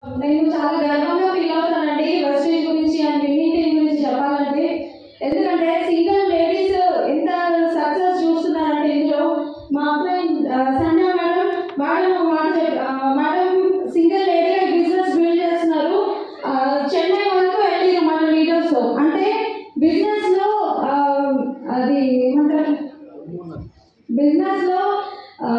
నేను చాలా గర్వంగా ఫీల్ అవుతానండి వెస్టేజ్ గురించి అండ్ విన్నింగ్ గురించి చెప్పాలంటే ఎందుకంటే సింగిల్ లేడీస్ ఎంత సక్సెస్ చూస్తున్నారంటే ఇందులో మా ఫ్రెండ్ సంజన మేడం మేడం మాట చెప్- ఆ, మేడం సింగిల్ లేడీగా బిజినెస్ బిల్డ్ చేస్తున్నారు ఆ, చెన్నై వరకు వెళ్ళారు మన లీడర్స్ అంటే బిజినెస్ లో ఆ, అది ఏమంటారు బిజినెస్ లో ఆ,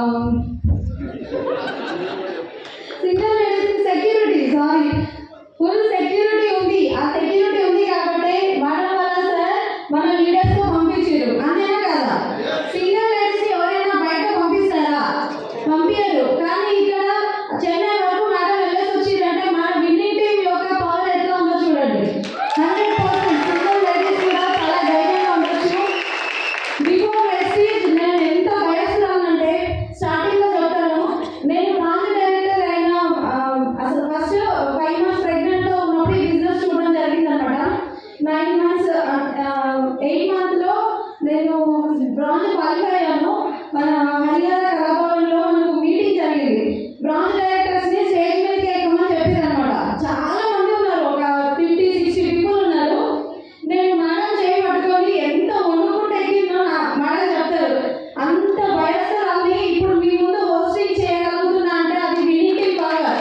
single ladies security sorry full security ఉంది ఆ సెక్యూరిటీ ఉంది కాబట్టి మేడం వల్ల సార్ మన లీడర్స్ తో పంపించారు అంతేనా కదా సింగిల్ లేడీస్ ఎవరైనా బయట పంపిస్తారా పంపించరు కానీ ఇక్కడ చెన్నై వరకు మేడం వెళ్ళేసి వచ్చిందంటే మన విన్నింగ్ టీం యొక్క పవర్ ఎట్లా ఉందో చూడండి హండ్రెడ్ పర్సెంట్ సింగిల్ లేడీస్ కూడా చాలా ధైర్యంగా ఉండొచ్చు బిఫోర్ వెస్టీజ్ నేను ఎంత భయస్తున్నానంటే స్టార్టింగ్ లో చెప్తాను నేను బ్రాంచ్ డైరెక్టర్ అయిన ఆ, అసలు ఫస్ట్ ఫైవ్ మంత్స్ ప్రెగ్నెంట్ తో ఉన్నప్పుడు ఈ బిజినెస్ చూడడం జరిగింది అనమాట నైన్ మంత్స్ ఎయిట్ మంత్ లో నేను బ్రాంచ్ క్వాలిఫై అయ్యాను మన హరియాణ కళాభవన్లో మనకు మీటింగ్ జరిగింది బ్రాంచ్ డైరెక్టర్స్ ని స్టేజ్ మీదకి ఎక్కమని చెప్పారు అనమాట చాలా మంది ఉన్నారు ఒక ఫిఫ్టీ సిక్స్టీ పీపుల్ ఉన్నారు నేను మేడం చేయి పట్టుకొని ఎంత వణుకుంటే ఎక్కిందో నా మేడం చెప్తారు అంత వయస్సులన్నీ ఇప్పుడు మీ ముందు హోస్టింగ్ చేయగలుగుతున్నా అంటే అది వినింగ్ పవర్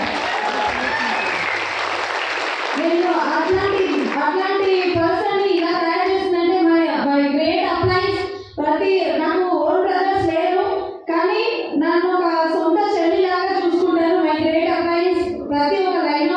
నేను అట్లాంటి అట్లాంటి పర్సన్ ఇలా తయారు చేసిందంటే మై మై గ్రేట్ అప్లైన్స్ ప్రతి నాకు ఓన్ బ్రదర్స్ లేరు కానీ నన్ను ఒక సొంత చెల్లిలాగా చూసుకుంటారు మై గ్రేట్ అప్లైన్స్ ప్రతి ఒక్క లైన్